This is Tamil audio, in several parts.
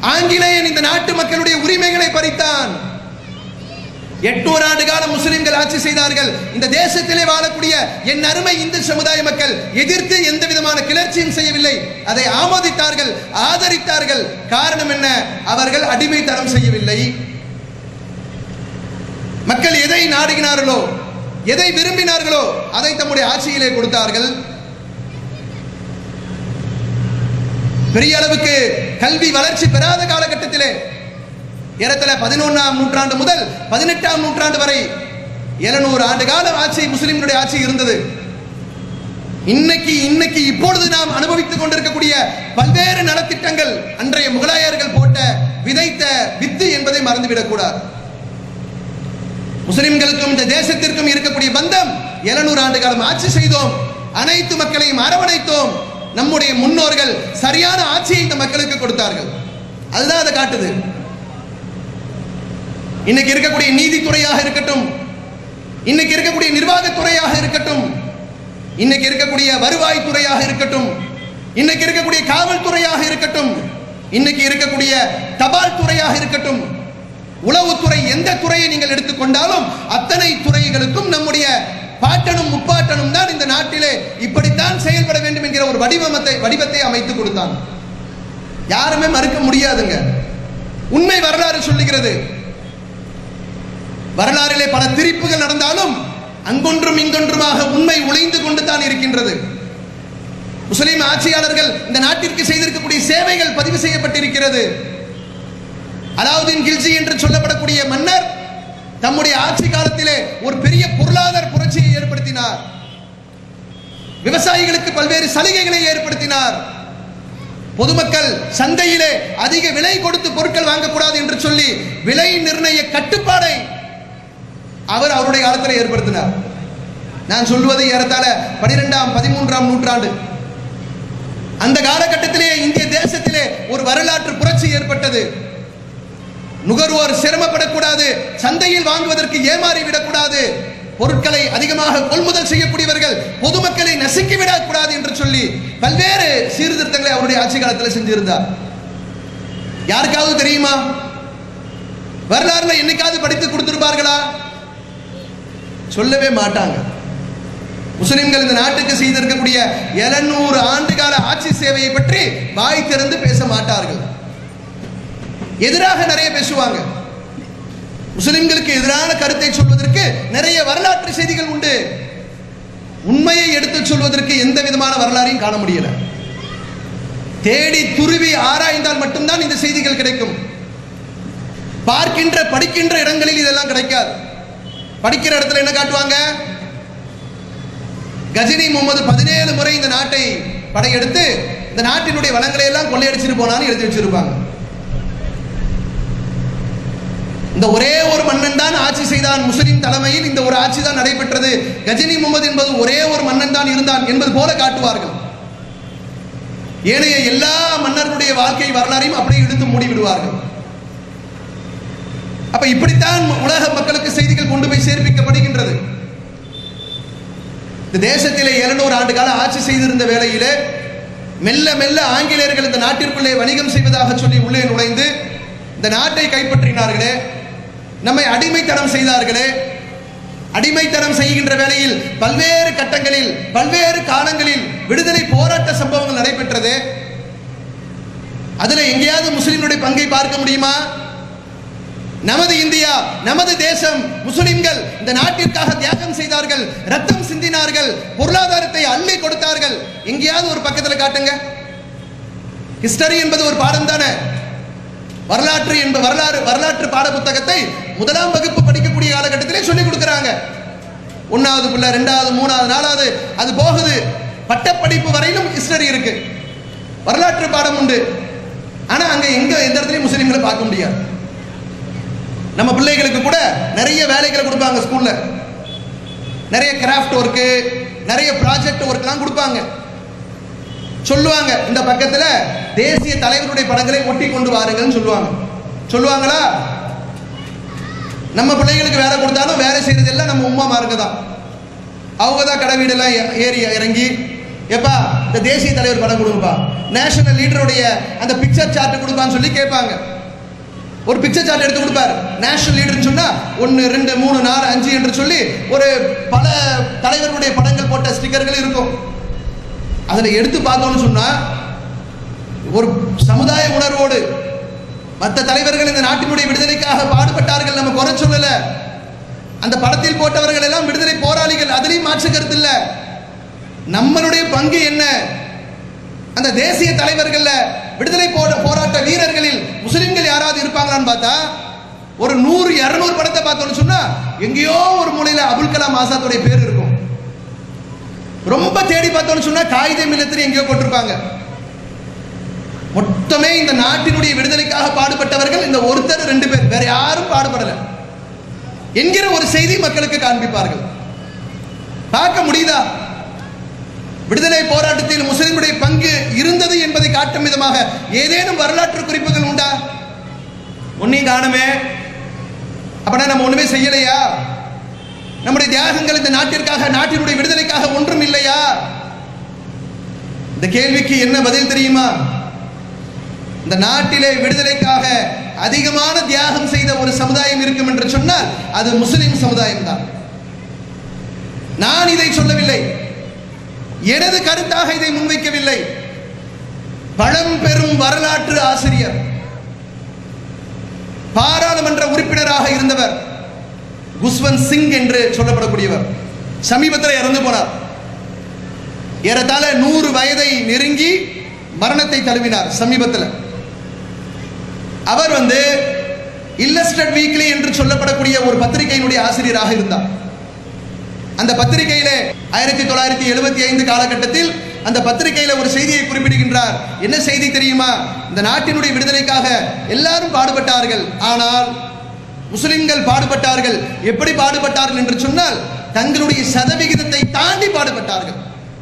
ஆங்கிலேயன் இந்த நாட்டு மக்களுடைய உரிமைகளை பறித்தான் எட்நூறு ஆண்டு காலம் முஸ்லிம்கள் ஆட்சி செய்தார்கள் இந்த தேசத்திலே வாழக்கூடிய என் அருமை இந்து சமுதாய மக்கள் எதிர்த்து எந்த விதமான கிளர்ச்சியும் செய்யவில்லை அதை ஆமோதித்தார்கள் ஆதரித்தார்கள் காரணம் என்ன அவர்கள் அடிமைத்தனம் செய்யவில்லை மக்கள் எதை நாடுகினார்களோ எதை விரும்பினார்களோ அதை தம்முடைய ஆட்சியிலே கொடுத்தார்கள் பெரிய அளவுக்கு கல்வி வளர்ச்சி பெறாத காலகட்டத்திலே ஏறத்தல பதினொன்றாம் நூற்றாண்டு முதல் பதினெட்டாம் நூற்றாண்டு வரை எழுநூறு ஆண்டு கால ஆட்சி முஸ்லிம்களுடைய ஆட்சி இருந்தது இன்னைக்கு இன்னைக்கு இப்பொழுது நாம் அனுபவித்துக் கொண்டிருக்கக்கூடிய பல்வேறு நலத்திட்டங்கள் அன்றைய முகலாயர்கள் போட்ட விதைத்த வித்து என்பதை மறந்துவிடக் கூடாது முஸ்லிம்களுக்கும் இந்த தேசத்திற்கும் இருக்கக்கூடிய பந்தம் எழுநூறு ஆண்டு காலம் ஆட்சி செய்தோம் அனைத்து மக்களையும் அரவணைத்தோம் நம்முடைய முன்னோர்கள் சரியான ஆட்சியை இந்த மக்களுக்கு கொடுத்தார்கள் அதுதான் அதை காட்டுது இன்னைக்கு இருக்கக்கூடிய நீதித்துறையாக இருக்கட்டும் இன்னைக்கு இருக்கக்கூடிய நிர்வாகத்துறையாக இருக்கட்டும் இன்னைக்கு இருக்கக்கூடிய வருவாய் துறையாக இருக்கட்டும் இன்னைக்கு இருக்கக்கூடிய காவல்துறையாக இருக்கட்டும் இன்னைக்கு இருக்கக்கூடிய தபால் துறையாக இருக்கட்டும் உளவுத்துறை எந்த துறையை நீங்கள் எடுத்துக்கொண்டாலும் அத்தனை துறைகளுக்கும் நம்முடைய பாட்டனும் முப்பாட்டனும் தான் இந்த நாட்டிலே இப்படித்தான் செயல்பட வேண்டும் என்கிற ஒரு வடிவமத்தை வடிவத்தை அமைத்து கொடுத்தான் யாருமே மறுக்க முடியாதுங்க உண்மை வரலாறு சொல்லுகிறது வரலாறிலே பல திரிப்புகள் நடந்தாலும் அங்கொன்றும் இங்கொன்றுமாக உண்மை உழைந்து கொண்டு தான் இருக்கின்றது முஸ்லிம் ஆட்சியாளர்கள் இந்த நாட்டிற்கு செய்திருக்கக்கூடிய சேவைகள் பதிவு செய்யப்பட்டிருக்கிறது அலாவுதீன் கில்ஜி என்று சொல்லப்படக்கூடிய மன்னர் தம்முடைய ஆட்சி காலத்திலே ஒரு பெரிய பொருளாதார புரட்சியை ஏற்படுத்தினார் விவசாயிகளுக்கு பல்வேறு சலுகைகளை ஏற்படுத்தினார் பொதுமக்கள் சந்தையிலே அதிக விலை கொடுத்து பொருட்கள் வாங்கக்கூடாது என்று சொல்லி விலை நிர்ணய கட்டுப்பாடை அவர் அவருடைய காலத்தில் ஏற்படுத்தினார் நான் சொல்லுவது ஏறத்தாழ பனிரெண்டாம் பதிமூன்றாம் நூற்றாண்டு அந்த காலகட்டத்திலே இந்திய தேசத்திலே ஒரு வரலாற்று புரட்சி ஏற்பட்டது நுகர்வோர் சிரமப்படக்கூடாது சந்தையில் வாங்குவதற்கு ஏமாறி விடக்கூடாது பொருட்களை அதிகமாக கொள்முதல் செய்யக்கூடியவர்கள் பொதுமக்களை நசுக்கி விடக்கூடாது என்று சொல்லி பல்வேறு சீர்திருத்தங்களை அவருடைய ஆட்சி காலத்தில் செஞ்சிருந்தார் யாருக்காவது தெரியுமா வரலாறுல என்னைக்காவது படித்து கொடுத்திருப்பார்களா சொல்லவே மாட்டாங்க முஸ்லிம்கள் இந்த நாட்டுக்கு செய்திருக்கக்கூடிய எழுநூறு ஆண்டு கால ஆட்சி சேவையை பற்றி வாய் திறந்து பேச மாட்டார்கள் எதிராக நிறைய பேசுவாங்க முஸ்லிம்களுக்கு எதிரான கருத்தை சொல்வதற்கு நிறைய வரலாற்று செய்திகள் உண்டு உண்மையை எடுத்து சொல்வதற்கு எந்த விதமான வரலாறையும் காண முடியல தேடி துருவி ஆராய்ந்தால் மட்டும்தான் இந்த செய்திகள் கிடைக்கும் பார்க்கின்ற படிக்கின்ற இடங்களில் இதெல்லாம் கிடைக்காது படிக்கிற இடத்துல என்ன காட்டுவாங்க கஜினி முகமது பதினேழு முறை இந்த நாட்டை படையெடுத்து இந்த நாட்டினுடைய வளங்களை எல்லாம் கொள்ளையடிச்சிட்டு போனான்னு எழுதி வச்சிருப்பாங்க இந்த ஒரே ஒரு மன்னன் தான் ஆட்சி செய்தான் முஸ்லிம் தலைமையில் இந்த ஒரு ஆட்சி தான் நடைபெற்றது கஜினி முகமது என்பது ஒரே ஒரு மன்னன் தான் இருந்தான் என்பது போல காட்டுவார்கள் ஏனைய எல்லா மன்னர்களுடைய வாழ்க்கை வரலாறையும் அப்படியே இழுத்து மூடி விடுவார்கள் அப்ப இப்படித்தான் உலக மக்களுக்கு செய்திகள் கொண்டு போய் சேர்ப்பிக்கப்படுகின்றது இந்த தேசத்திலே எழுநூறு ஆண்டு கால ஆட்சி செய்திருந்த வேளையிலே மெல்ல மெல்ல ஆங்கிலேயர்கள் இந்த நாட்டிற்குள்ளே வணிகம் செய்வதாக சொல்லி உள்ளே நுழைந்து இந்த நாட்டை கைப்பற்றினார்களே நம்மை அடிமைத்தனம் செய்தார்களே அடிமைத்தனம் செய்கின்ற வேளையில் பல்வேறு கட்டங்களில் பல்வேறு காலங்களில் விடுதலை போராட்ட சம்பவங்கள் நடைபெற்றது அதுல எங்கேயாவது முஸ்லிம்களுடைய பங்கை பார்க்க முடியுமா நமது இந்தியா நமது தேசம் முஸ்லிம்கள் இந்த நாட்டிற்காக தியாகம் செய்தார்கள் ரத்தம் சிந்தினார்கள் பொருளாதாரத்தை அள்ளி கொடுத்தார்கள் எங்கேயாவது ஒரு பக்கத்துல காட்டுங்க ஹிஸ்டரி என்பது ஒரு பாடம் தானே வரலாற்று என்ப வரலாறு வரலாற்று பாட புத்தகத்தை முதலாம் வகுப்பு படிக்கக்கூடிய காலகட்டத்திலே சொல்லிக் கொடுக்குறாங்க ஒன்னாவது பிள்ளை ரெண்டாவது மூணாவது நாலாவது அது போகுது பட்டப்படிப்பு வரையிலும் ஹிஸ்டரி இருக்கு வரலாற்று பாடம் உண்டு ஆனா அங்க எங்க எந்த இடத்துலயும் முஸ்லிம்களை பார்க்க முடியாது நம்ம பிள்ளைகளுக்கு கூட நிறைய வேலைகளை கொடுப்பாங்க ஸ்கூல்ல நிறைய கிராஃப்ட் ஒர்க்கு நிறைய ப்ராஜெக்ட் ஒர்க்லாம் கொடுப்பாங்க சொல்லுவாங்க இந்த பக்கத்துல தேசிய தலைவருடைய படங்களை ஒட்டி கொண்டு வாருங்கள்னு சொல்லுவாங்க சொல்லுவாங்களா நம்ம பிள்ளைகளுக்கு வேலை கொடுத்தாலும் வேலை செய்யறது எல்லாம் நம்ம உமா மார்க்க தான் அவங்க தான் கடை வீடெல்லாம் ஏ- ஏறி இறங்கி எப்பா இந்த தேசிய தலைவர் படம் கொடுங்கப்பா நேஷனல் லீடருடைய அந்த பிக்சர் சார்ட் கொடுப்பான்னு சொல்லி கேட்பாங்க ஒரு பிக்சர் சார்ட் எடுத்து கொடுப்பாரு நேஷனல் லீடர்னு சொன்னா ஒன்று ரெண்டு மூணு நாலு அஞ்சு என்று சொல்லி ஒரு பல தலைவர்களுடைய படங்கள் போட்ட ஸ்டிக்கர்கள் இருக்கும் அதில் எடுத்து பார்த்தோம்னு சொன்னா ஒரு சமுதாய உணர்வோடு மற்ற தலைவர்கள் இந்த நாட்டினுடைய விடுதலைக்காக பாடுபட்டார்கள் நம்ம குறை சொல்லல அந்த படத்தில் போட்டவர்கள் எல்லாம் விடுதலை போராளிகள் அதுலயும் மாற்று கருத்து இல்ல நம்மளுடைய பங்கு என்ன அந்த தேசிய தலைவர்கள்ல விடுதலை போட போராட்ட வீரர்களில் முஸ்லிம்கள் யாராவது இருப்பாங்களான்னு பார்த்தா ஒரு நூறு இருநூறு படத்தை பார்த்தோம்னு சொன்னா எங்கேயோ ஒரு மூலையில அபுல் கலாம் ஆசாத்துடைய பேர் இருக்கும் ரொம்ப தேடி பார்த்தோம்னு சொன்னா காகித மில்லத்தில் எங்கேயோ போட்டிருப்பாங்க மொத்தமே இந்த நாட்டினுடைய விடுதலைக்காக பாடுபட்டவர்கள் இந்த ஒருத்தர் ரெண்டு பேர் வேற யாரும் பாடுபடல என்கிற ஒரு செய்தி மக்களுக்கு காண்பிப்பார்கள் பார்க்க முடியுதா விடுதலை போராட்டத்தில் முஸ்லிம்களுடைய பங்கு இருந்தது என்பதை காட்டும் விதமாக ஏதேனும் வரலாற்று குறிப்புகள் உண்டா ஒன்னையும் காணுமே அப்பனா நம்ம ஒண்ணுமே செய்யலையா நம்முடைய தியாகங்கள் இந்த நாட்டிற்காக நாட்டினுடைய விடுதலைக்காக ஒன்றும் இல்லையா இந்த கேள்விக்கு என்ன பதில் தெரியுமா இந்த நாட்டிலே விடுதலைக்காக அதிகமான தியாகம் செய்த ஒரு சமுதாயம் இருக்கும் என்று சொன்னால் அது முஸ்லிம் சமுதாயம் தான் நான் இதை சொல்லவில்லை எனது கருத்தாக இதை முன்வைக்கவில்லை பழம்பெரும் வரலாற்று ஆசிரியர் பாராளுமன்ற உறுப்பினராக இருந்தவர் குஸ்வந்த் சிங் என்று சொல்லப்படக்கூடியவர் சமீபத்தில் இறந்து போனார் ஏறத்தாழ நூறு வயதை நெருங்கி மரணத்தை தழுவினார் சமீபத்தில் அவர் வந்து இல்லஸ்டட் வீக்லி என்று சொல்லப்படக்கூடிய ஒரு பத்திரிகையினுடைய ஆசிரியராக இருந்தார் அந்த பத்திரிகையிலே ஆயிரத்தி தொள்ளாயிரத்தி எழுபத்தி ஐந்து காலகட்டத்தில் அந்த பத்திரிகையில ஒரு செய்தியை குறிப்பிடுகின்றார் என்ன செய்தி தெரியுமா இந்த நாட்டினுடைய விடுதலைக்காக எல்லாரும் பாடுபட்டார்கள் ஆனால் முஸ்லிம்கள் பாடுபட்டார்கள் எப்படி பாடுபட்டார்கள் என்று சொன்னால் தங்களுடைய சதவிகிதத்தை தாண்டி பாடுபட்டார்கள்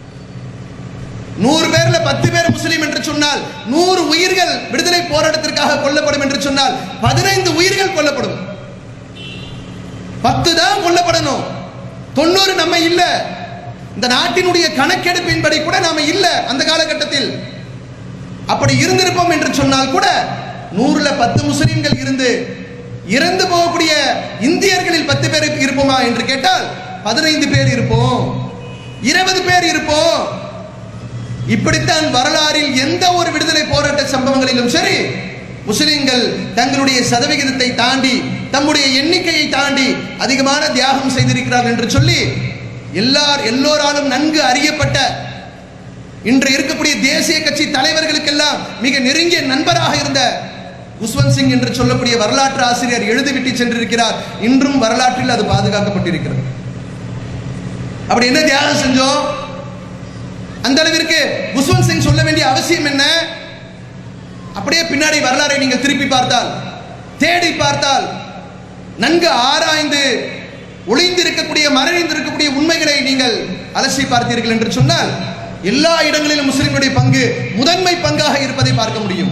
நூறு பேர்ல பத்து பேர் முஸ்லீம் என்று சொன்னால் நூறு உயிர்கள் விடுதலை போராட்டத்திற்காக கொல்லப்படும் என்று சொன்னால் பதினைந்து உயிர்கள் கொல்லப்படும் பத்து தான் கொல்லப்படணும் தொண்ணூறு நம்ம இல்ல இந்த நாட்டினுடைய கணக்கெடுப்பின்படி கூட நாம இல்ல அந்த காலகட்டத்தில் அப்படி இருந்திருப்போம் என்று சொன்னால் கூட நூறுல பத்து முஸ்லிம்கள் இருந்து இறந்து போகக்கூடிய இந்தியர்களில் பத்து பேர் இருப்போமா என்று கேட்டால் பதினைந்து பேர் இருப்போம் இருபது பேர் இருப்போம் இப்படித்தான் வரலாறில் எந்த ஒரு விடுதலை போராட்ட சம்பவங்களிலும் சரி முஸ்லிம்கள் தங்களுடைய சதவிகிதத்தை தாண்டி தம்முடைய எண்ணிக்கையை தாண்டி அதிகமான தியாகம் செய்திருக்கிறார்கள் என்று சொல்லி எல்லார் எல்லோராலும் நன்கு அறியப்பட்ட இன்று இருக்கக்கூடிய தேசிய கட்சி தலைவர்களுக்கெல்லாம் மிக நெருங்கிய நண்பராக இருந்த குஸ்வந்த் சிங் என்று சொல்லக்கூடிய வரலாற்று ஆசிரியர் எழுதிவிட்டு சென்றிருக்கிறார் இன்றும் வரலாற்றில் அது பாதுகாக்கப்பட்டிருக்கிறது அப்படி என்ன தியாகம் செஞ்சோம் அந்த அளவிற்கு குஸ்வந்த் சிங் சொல்ல வேண்டிய அவசியம் என்ன அப்படியே பின்னாடி வரலாறை நீங்கள் திருப்பி பார்த்தால் தேடி பார்த்தால் நன்கு ஆராய்ந்து ஒளிந்திருக்கக்கூடிய மறைந்திருக்கக்கூடிய உண்மைகளை நீங்கள் அலசி பார்த்தீர்கள் என்று சொன்னால் எல்லா இடங்களிலும் முஸ்லிம்களுடைய பங்கு முதன்மை பங்காக இருப்பதை பார்க்க முடியும்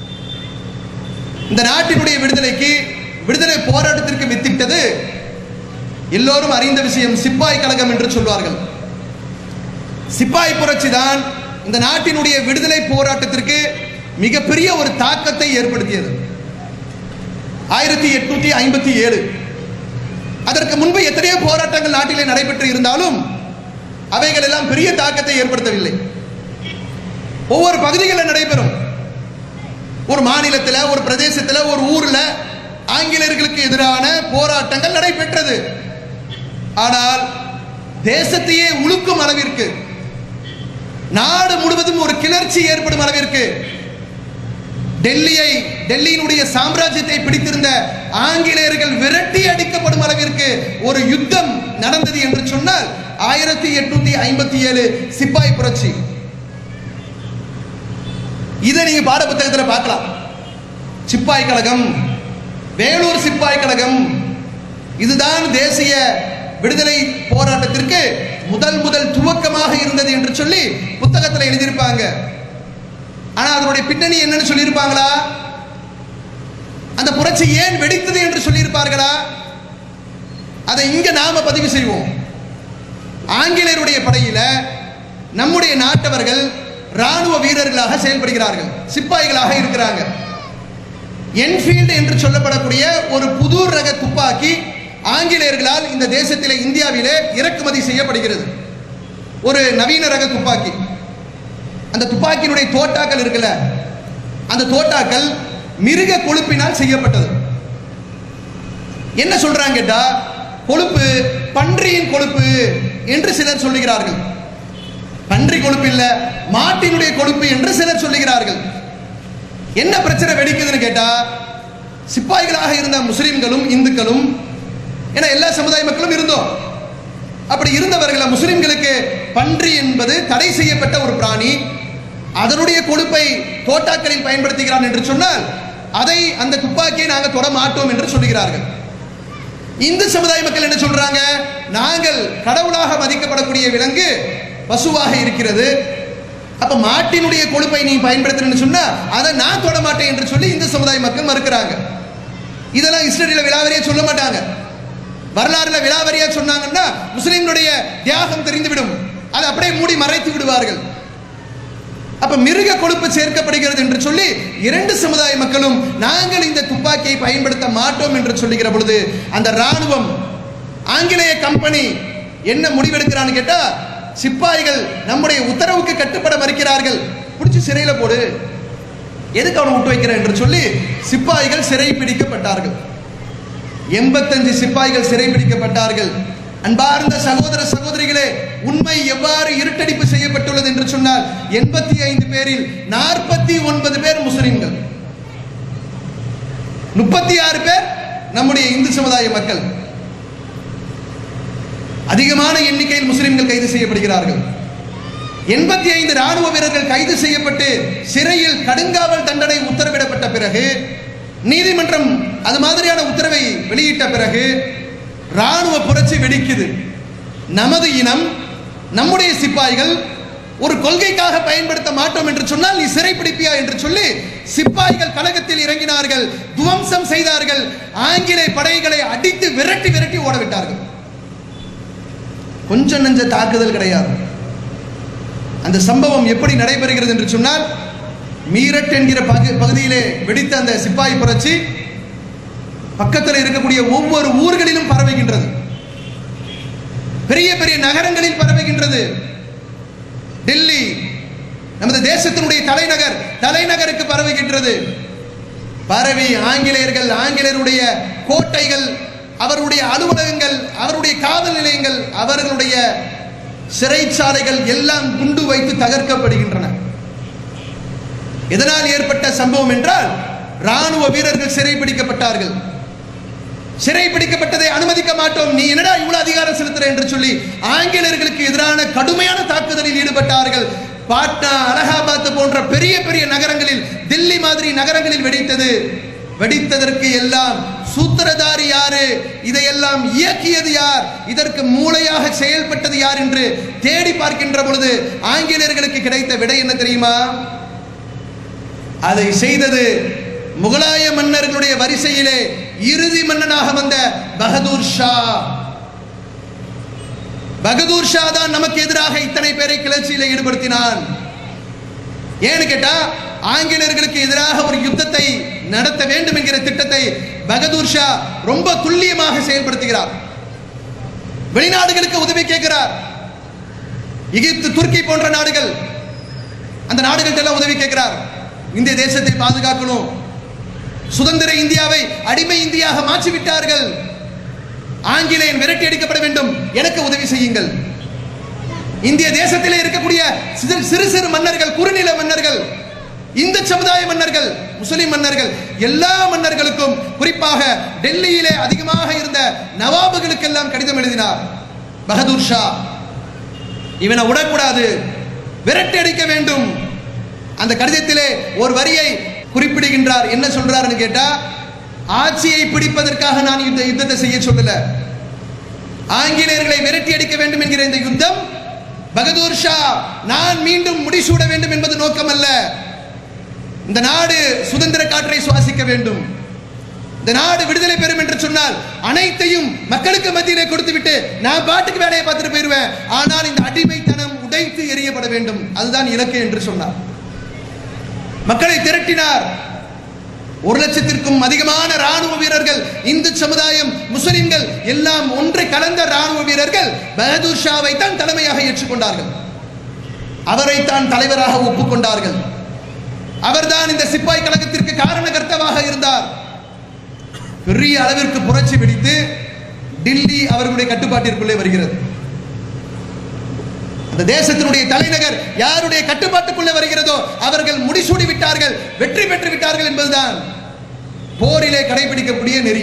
இந்த நாட்டினுடைய விடுதலைக்கு விடுதலை போராட்டத்திற்கு வித்திட்டது எல்லோரும் அறிந்த விஷயம் சிப்பாய் கழகம் என்று சொல்வார்கள் சிப்பாய் புரட்சி தான் இந்த நாட்டினுடைய விடுதலை போராட்டத்திற்கு மிகப்பெரிய ஒரு தாக்கத்தை ஏற்படுத்தியது ஆயிரத்தி எட்நூத்தி ஐம்பத்தி ஏழு அதற்கு முன்பு எத்தனையோ போராட்டங்கள் நாட்டிலே நடைபெற்று இருந்தாலும் அவைகள் எல்லாம் பெரிய தாக்கத்தை ஏற்படுத்தவில்லை ஒவ்வொரு பகுதிகளில் நடைபெறும் ஒரு மாநிலத்தில் ஒரு பிரதேசத்தில் ஒரு ஊர்ல ஆங்கிலேயர்களுக்கு எதிரான போராட்டங்கள் நடைபெற்றது ஆனால் தேசத்தையே உழுக்கும் அளவிற்கு நாடு முழுவதும் ஒரு கிளர்ச்சி ஏற்படும் அளவிற்கு டெல்லியை டெல்லியினுடைய சாம்ராஜ்யத்தை பிடித்திருந்த ஆங்கிலேயர்கள் விரட்டி அடிக்கப்படும் அளவிற்கு ஒரு யுத்தம் நடந்தது என்று சொன்னால் ஆயிரத்தி எட்நூத்தி ஐம்பத்தி ஏழு சிப்பாய் புரட்சி இதை நீங்க பாட புத்தகத்தில் பார்க்கலாம் சிப்பாய் கழகம் வேலூர் சிப்பாய் கழகம் இதுதான் தேசிய விடுதலை போராட்டத்திற்கு முதல் முதல் துவக்கமாக இருந்தது என்று சொல்லி புத்தகத்தில் எழுதியிருப்பாங்க ஆனா அதனுடைய பின்னணி என்னன்னு சொல்லியிருப்பாங்களா அந்த புரட்சி ஏன் வெடித்தது என்று சொல்லியிருப்பார்களா அதை இங்க நாம பதிவு செய்வோம் ஆங்கிலேயருடைய படையில நம்முடைய நாட்டவர்கள் ராணுவ வீரர்களாக செயல்படுகிறார்கள் சிப்பாய்களாக இருக்கிறாங்க என்ஃபீல்டு என்று சொல்லப்படக்கூடிய ஒரு புது ரக துப்பாக்கி ஆங்கிலேயர்களால் இந்த தேசத்திலே இந்தியாவிலே இறக்குமதி செய்யப்படுகிறது ஒரு நவீன ரக துப்பாக்கி அந்த துப்பாக்கியினுடைய தோட்டாக்கள் இருக்குல்ல அந்த தோட்டாக்கள் மிருக கொழுப்பினால் செய்யப்பட்டது என்ன சொல்றாங்க கேட்டா கொழுப்பு பன்றியின் கொழுப்பு என்று சிலர் சொல்லுகிறார்கள் பன்றி கொழுப்பு இல்ல மாட்டினுடைய கொழுப்பு என்று சிலர் சொல்லுகிறார்கள் என்ன பிரச்சனை வெடிக்குதுன்னு கேட்டா சிப்பாய்களாக இருந்த முஸ்லிம்களும் இந்துக்களும் ஏன்னா எல்லா சமுதாய மக்களும் இருந்தோம் அப்படி இருந்தவர்களை முஸ்லிம்களுக்கு பன்றி என்பது தடை செய்யப்பட்ட ஒரு பிராணி அதனுடைய கொழுப்பை தோட்டாக்களில் பயன்படுத்துகிறான் என்று சொன்னால் அதை அந்த துப்பாக்கியை நாங்கள் தொட மாட்டோம் என்று சொல்லுகிறார்கள் இந்து சமுதாய மக்கள் என்ன சொல்றாங்க நாங்கள் கடவுளாக மதிக்கப்படக்கூடிய விலங்கு பசுவாக இருக்கிறது அப்ப மாட்டினுடைய கொழுப்பை நீ பயன்படுத்தணும்னு சொன்னா அதை நான் தொட மாட்டேன் என்று சொல்லி இந்து சமுதாய மக்கள் மறுக்கிறாங்க இதெல்லாம் ஹிஸ்டரியில விலாவரியா சொல்ல மாட்டாங்க வரலாறுல விலாவரியா சொன்னாங்கன்னா முஸ்லிம்களுடைய தியாகம் தெரிந்துவிடும் அதை அப்படியே மூடி மறைத்து விடுவார்கள் அப்ப மிருக கொழுப்பு சேர்க்கப்படுகிறது என்று சொல்லி இரண்டு சமுதாய மக்களும் நாங்கள் இந்த துப்பாக்கியை பயன்படுத்த மாட்டோம் என்று சொல்லுகிற பொழுது அந்த ராணுவம் ஆங்கிலேய கம்பெனி என்ன முடிவெடுக்கிறான்னு கேட்டா சிப்பாய்கள் நம்முடைய உத்தரவுக்கு கட்டுப்பட மறுக்கிறார்கள் பிடிச்சி சிறையில போடு எதுக்கு அவனை விட்டு வைக்கிறேன் என்று சொல்லி சிப்பாய்கள் சிறை பிடிக்கப்பட்டார்கள் எண்பத்தஞ்சு சிப்பாய்கள் சிறை பிடிக்கப்பட்டார்கள் அன்பார்ந்த சகோதர சகோதரிகளே உண்மை எவ்வாறு இருட்டடிப்பு செய்யப்பட்டுள்ளது என்று சொன்னால் எண்பத்தி ஐந்து பேரில் நாற்பத்தி ஒன்பது பேர் முஸ்லிம்கள் முப்பத்தி ஆறு பேர் நம்முடைய இந்து சமுதாய மக்கள் அதிகமான எண்ணிக்கையில் முஸ்லிம்கள் கைது செய்யப்படுகிறார்கள் எண்பத்தி ஐந்து ராணுவ வீரர்கள் கைது செய்யப்பட்டு சிறையில் கடுங்காவல் தண்டனை உத்தரவிடப்பட்ட பிறகு நீதிமன்றம் அது மாதிரியான உத்தரவை வெளியிட்ட பிறகு ராணுவ புரட்சி வெடிக்குது நமது இனம் நம்முடைய சிப்பாய்கள் ஒரு கொள்கைக்காக பயன்படுத்த மாட்டோம் என்று சொன்னால் நீ சிறைப்பிடிப்பியா என்று சொல்லி சிப்பாய்கள் கழகத்தில் இறங்கினார்கள் துவம்சம் செய்தார்கள் ஆங்கிலேய படைகளை அடித்து விரட்டி விரட்டி ஓட விட்டார்கள் கொஞ்சம் நெஞ்ச தாக்குதல் கிடையாது அந்த சம்பவம் எப்படி நடைபெறுகிறது என்று சொன்னால் மீரட் என்கிற பகு பகுதியிலே வெடித்த அந்த சிப்பாய் புரட்சி பக்கத்தில் இருக்கக்கூடிய ஒவ்வொரு ஊர்களிலும் பரவுகின்றது பெரிய பெரிய நகரங்களில் பரவுகின்றது டெல்லி நமது தேசத்தினுடைய தலைநகர் தலைநகருக்கு பரவுகின்றது பரவி ஆங்கிலேயர்கள் ஆங்கிலேயருடைய கோட்டைகள் அவருடைய அலுவலகங்கள் அவருடைய காவல் நிலையங்கள் அவர்களுடைய சிறைச்சாலைகள் எல்லாம் குண்டு வைத்து தகர்க்கப்படுகின்றன எதனால் ஏற்பட்ட சம்பவம் என்றால் ராணுவ வீரர்கள் சிறைபிடிக்கப்பட்டார்கள் சிறைபிடிக்கப்பட்டதை அனுமதிக்க மாட்டோம் நீ என்னடா இவ்வளவு அதிகாரம் செலுத்துற என்று சொல்லி ஆங்கிலேயர்களுக்கு எதிரான கடுமையான தாக்குதலில் ஈடுபட்டார்கள் பாட்னா அலகாபாத் போன்ற பெரிய பெரிய நகரங்களில் தில்லி மாதிரி நகரங்களில் வெடித்தது வெடித்ததற்கு எல்லாம் சூத்திரதாரி யாரு இதையெல்லாம் இயக்கியது யார் இதற்கு மூளையாக செயல்பட்டது யார் என்று தேடி பார்க்கின்ற பொழுது ஆங்கிலேயர்களுக்கு கிடைத்த விடை என்ன தெரியுமா அதை செய்தது முகலாய மன்னர்களுடைய வரிசையிலே இறுதி மன்னனாக வந்த பகதூர் ஷா பகதூர் ஷா தான் நமக்கு எதிராக இத்தனை பேரை கிளர்ச்சியில் ஈடுபடுத்தினான் ஏன்னு கேட்டா ஆங்கிலேயர்களுக்கு எதிராக ஒரு யுத்தத்தை நடத்த வேண்டும் என்கிற திட்டத்தை பகதூர் ஷா ரொம்ப துல்லியமாக செயல்படுத்துகிறார் வெளிநாடுகளுக்கு உதவி கேட்கிறார் எகிப்து துருக்கி போன்ற நாடுகள் அந்த நாடுகள்ட்ட எல்லாம் உதவி கேட்கிறார் இந்திய தேசத்தை பாதுகாக்கணும் சுதந்திர இந்தியாவை அடிமை இந்தியாக மாற்றி விட்டார்கள் ஆங்கிலேயன் விரட்டி அடிக்கப்பட வேண்டும் எனக்கு உதவி செய்யுங்கள் இந்திய தேசத்திலே இருக்கக்கூடிய சிறு சிறு சிறு மன்னர்கள் குறுநில மன்னர்கள் இந்த சமுதாய மன்னர்கள் முஸ்லிம் மன்னர்கள் எல்லா மன்னர்களுக்கும் குறிப்பாக டெல்லியிலே அதிகமாக இருந்த நவாபுகளுக்கெல்லாம் கடிதம் எழுதினார் பகதூர் ஷா இவனை விடக்கூடாது விரட்டி அடிக்க வேண்டும் அந்த கடிதத்திலே ஒரு வரியை குறிப்பிடுகின்றார் என்ன சொல்றாருன்னு கேட்டா ஆட்சியை பிடிப்பதற்காக நான் இந்த யுத்தத்தை செய்ய சொல்லல ஆங்கிலேயர்களை விரட்டி அடிக்க வேண்டும் என்கிற இந்த யுத்தம் பகதூர் ஷா நான் மீண்டும் முடிசூட வேண்டும் என்பது நோக்கம் அல்ல இந்த நாடு சுதந்திர காற்றை சுவாசிக்க வேண்டும் இந்த நாடு விடுதலை பெறும் என்று சொன்னால் அனைத்தையும் மக்களுக்கு மத்தியிலே கொடுத்து விட்டு நான் பாட்டுக்கு வேலையை பார்த்துட்டு போயிருவேன் ஆனால் இந்த அடிமைத்தனம் உடைத்து எறியப்பட வேண்டும் அதுதான் இலக்கு என்று சொன்னார் மக்களை திரட்டினார் ஒரு லட்சத்திற்கும் அதிகமான ராணுவ வீரர்கள் இந்து சமுதாயம் முஸ்லிம்கள் எல்லாம் ஒன்று கலந்த ராணுவ வீரர்கள் பகதூர் ஷாவை தான் தலைமையாக ஏற்றுக்கொண்டார்கள் அவரைத்தான் தலைவராக ஒப்புக்கொண்டார்கள் அவர்தான் இந்த சிப்பாய் கழகத்திற்கு காரணகர்த்தமாக இருந்தார் பெரிய அளவிற்கு புரட்சி வெடித்து டில்லி அவர்களுடைய கட்டுப்பாட்டிற்குள்ளே வருகிறது அந்த தேசத்தினுடைய தலைநகர் யாருடைய கட்டுப்பாட்டுக்குள்ளே வருகிறதோ அவர்கள் முடிசூடி விட்டார்கள் வெற்றி பெற்று விட்டார்கள் என்பதுதான் போரிலே கடைபிடிக்கக்கூடிய நெறி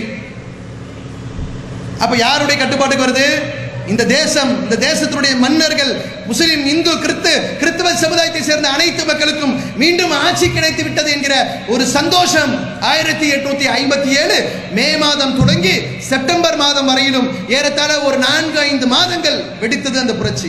அப்ப யாருடைய கட்டுப்பாட்டுக்கு வருது இந்த தேசம் இந்த தேசத்தினுடைய மன்னர்கள் முஸ்லிம் இந்து கிறிஸ்து கிறிஸ்தவ சமுதாயத்தை சேர்ந்த அனைத்து மக்களுக்கும் மீண்டும் ஆட்சி கிடைத்து விட்டது என்கிற ஒரு சந்தோஷம் ஆயிரத்தி எட்நூத்தி ஐம்பத்தி ஏழு மே மாதம் தொடங்கி செப்டம்பர் மாதம் வரையிலும் ஏறத்தாழ ஒரு நான்கு ஐந்து மாதங்கள் வெடித்தது அந்த புரட்சி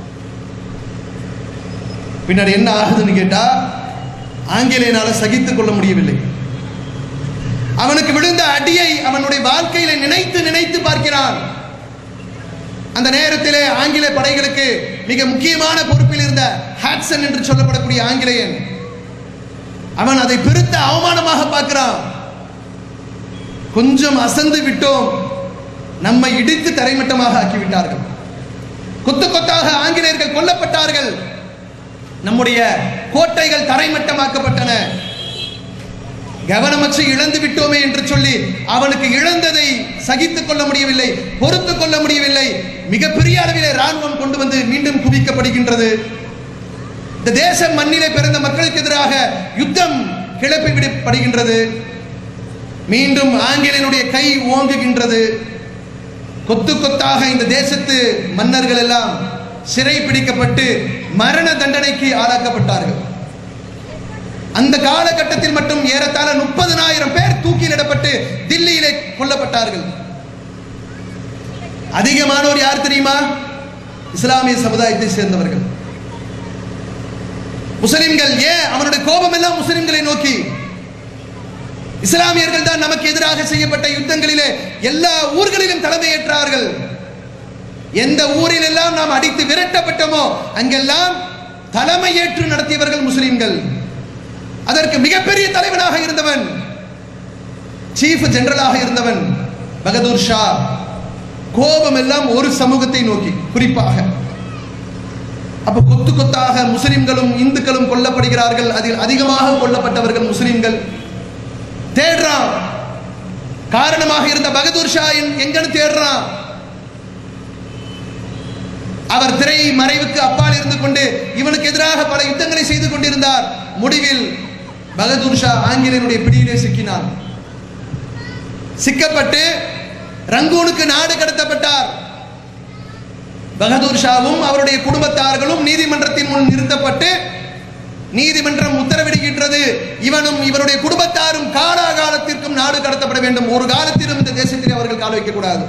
பின்னாடி என்ன ஆகுதுன்னு கேட்டா ஆங்கிலேயனால சகித்துக் கொள்ள முடியவில்லை அவனுக்கு விழுந்த அடியை அவனுடைய வாழ்க்கையில நினைத்து நினைத்து பார்க்கிறான் அந்த நேரத்திலே ஆங்கில படைகளுக்கு மிக முக்கியமான பொறுப்பில் இருந்த ஹாட்சன் என்று சொல்லப்படக்கூடிய ஆங்கிலேயன் அவன் அதை பெருத்த அவமானமாக பார்க்கிறான் கொஞ்சம் அசந்து விட்டோம் நம்மை இடித்து தரைமட்டமாக ஆக்கிவிட்டார்கள் கொத்து கொத்தாக ஆங்கிலேயர்கள் கொல்லப்பட்டார்கள் நம்முடைய கோட்டைகள் தரைமட்டமாக்கப்பட்டன கவனமற்று இழந்து விட்டோமே என்று சொல்லி அவனுக்கு இழந்ததை சகித்துக் கொள்ள முடியவில்லை பொறுத்துக் கொள்ள முடியவில்லை மிகப்பெரிய அளவிலே ராணுவம் கொண்டு வந்து மீண்டும் குவிக்கப்படுகின்றது இந்த தேசம் மண்ணிலே பிறந்த மக்களுக்கு எதிராக யுத்தம் கிளப்பி விடப்படுகின்றது மீண்டும் ஆங்கிலேயனுடைய கை ஓங்குகின்றது கொத்து கொத்தாக இந்த தேசத்து மன்னர்கள் எல்லாம் சிறை பிடிக்கப்பட்டு மரண தண்டனைக்கு ஆளாக்கப்பட்டார்கள் அந்த காலகட்டத்தில் மட்டும் ஏறத்தாழ முப்பதனாயிரம் பேர் தூக்கிலிடப்பட்டு தில்லியிலே கொல்லப்பட்டார்கள் அதிகமானோர் யார் தெரியுமா இஸ்லாமிய சமுதாயத்தை சேர்ந்தவர்கள் முஸ்லிம்கள் ஏன் அவனுடைய கோபம் எல்லாம் முஸ்லிம்களை நோக்கி இஸ்லாமியர்கள் தான் நமக்கு எதிராக செய்யப்பட்ட யுத்தங்களிலே எல்லா ஊர்களிலும் தலைமையேற்றார்கள் எந்த ஊரில் எல்லாம் நாம் அடித்து விரட்டப்பட்டோமோ அங்கெல்லாம் தலைமையேற்று நடத்தியவர்கள் முஸ்லிம்கள் அதற்கு மிகப்பெரிய தலைவனாக இருந்தவன் சீஃப் ஜெனரலாக இருந்தவன் பகதூர் ஷா கோபம் எல்லாம் ஒரு சமூகத்தை நோக்கி குறிப்பாக அப்ப கொத்து கொத்தாக முஸ்லிம்களும் இந்துக்களும் கொல்லப்படுகிறார்கள் அதில் அதிகமாக கொல்லப்பட்டவர்கள் முஸ்லிம்கள் தேடுறான் காரணமாக இருந்த பகதூர் ஷா எங்- எங்கன்னு தேடுறான் அவர் திரை மறைவுக்கு அப்பால் இருந்து கொண்டு இவனுக்கு எதிராக பல யுத்தங்களை செய்து கொண்டிருந்தார் முடிவில் பகதூர் ஷா ஆங்கிலேயனுடைய பிடியிலே சிக்கினார் சிக்கப்பட்டு ரங்கூனுக்கு நாடு கடத்தப்பட்டார் பகதூர் ஷாவும் அவருடைய குடும்பத்தார்களும் நீதிமன்றத்தின் முன் நிறுத்தப்பட்டு நீதிமன்றம் உத்தரவிடுகின்றது இவனும் இவருடைய குடும்பத்தாரும் காலாகாலத்திற்கும் நாடு கடத்தப்பட வேண்டும் ஒரு காலத்திலும் இந்த தேசத்தில் அவர்கள் கால் வைக்கக்கூடாது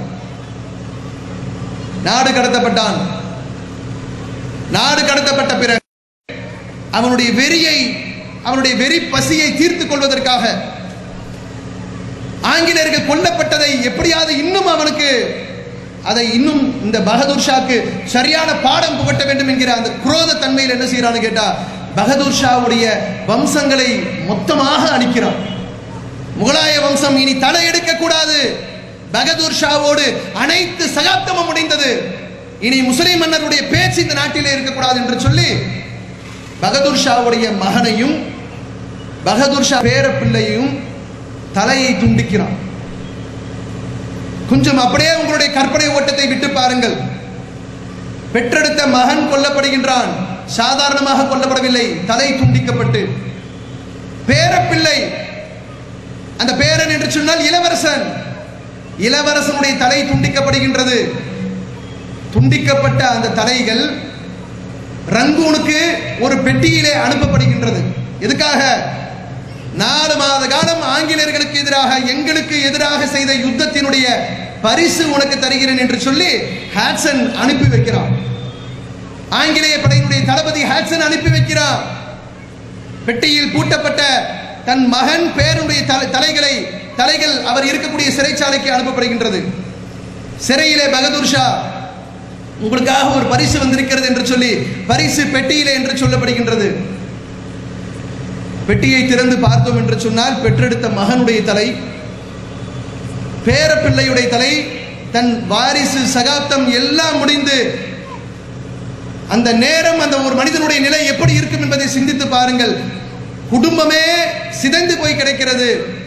நாடு கடத்தப்பட்டான் நாடு கடத்தப்பட்ட பிறகு அவனுடைய வெறியை அவனுடைய வெறி பசியை தீர்த்துக் கொள்வதற்காக ஆங்கிலேயர்கள் கொல்லப்பட்டதை எப்படியாவது இன்னும் அவனுக்கு அதை இன்னும் இந்த பகதூர் ஷாக்கு சரியான பாடம் புகட்ட வேண்டும் என்கிற அந்த குரோத தன்மையில் என்ன செய்யறான்னு கேட்டா பகதூர் ஷாவுடைய வம்சங்களை மொத்தமாக அழிக்கிறான் முகலாய வம்சம் இனி தலையெடுக்க கூடாது பகதூர் ஷாவோடு அனைத்து சகாப்தமும் முடிந்தது இனி முஸ்லிம் மன்னருடைய பேச்சு இந்த நாட்டிலே இருக்கக்கூடாது என்று சொல்லி பகதூர் ஷாவுடைய மகனையும் பகதூர் ஷா பேர பிள்ளையும் தலையை துண்டிக்கிறான் கொஞ்சம் அப்படியே உங்களுடைய கற்பனை ஓட்டத்தை விட்டு பாருங்கள் பெற்றெடுத்த மகன் கொல்லப்படுகின்றான் சாதாரணமாக கொல்லப்படவில்லை தலை துண்டிக்கப்பட்டு பேரப்பிள்ளை அந்த பேரன் என்று சொன்னால் இளவரசன் இளவரசனுடைய தலை துண்டிக்கப்படுகின்றது துண்டிக்கப்பட்ட அந்த தலைகள் ரங்கூனுக்கு ஒரு பெட்டியிலே அனுப்பப்படுகின்றது எதுக்காக நாலு மாத காலம் ஆங்கிலேயர்களுக்கு எதிராக எங்களுக்கு எதிராக செய்த யுத்தத்தினுடைய பரிசு உனக்கு தருகிறேன் என்று சொல்லி ஹாட்சன் அனுப்பி வைக்கிறான் ஆங்கிலேய படையினுடைய தளபதி ஹாட்சன் அனுப்பி வைக்கிறான் பெட்டியில் பூட்டப்பட்ட தன் மகன் பேருடைய தலை- தலைகளை தலைகள் அவர் இருக்கக்கூடிய சிறைச்சாலைக்கு அனுப்பப்படுகின்றது சிறையிலே பகதூர் ஷா உங்களுக்காக ஒரு பரிசு வந்திருக்கிறது என்று சொல்லி பரிசு பெட்டியிலே என்று சொல்லப்படுகின்றது பெட்டியை திறந்து பார்த்தோம் என்று சொன்னால் பெற்றெடுத்த மகனுடைய தலை பேரப்பிள்ளையுடைய தலை தன் வாரிசு சகாப்தம் எல்லாம் முடிந்து அந்த நேரம் அந்த ஒரு மனிதனுடைய நிலை எப்படி இருக்கும் என்பதை சிந்தித்து பாருங்கள் குடும்பமே சிதைந்து போய் கிடக்கிறது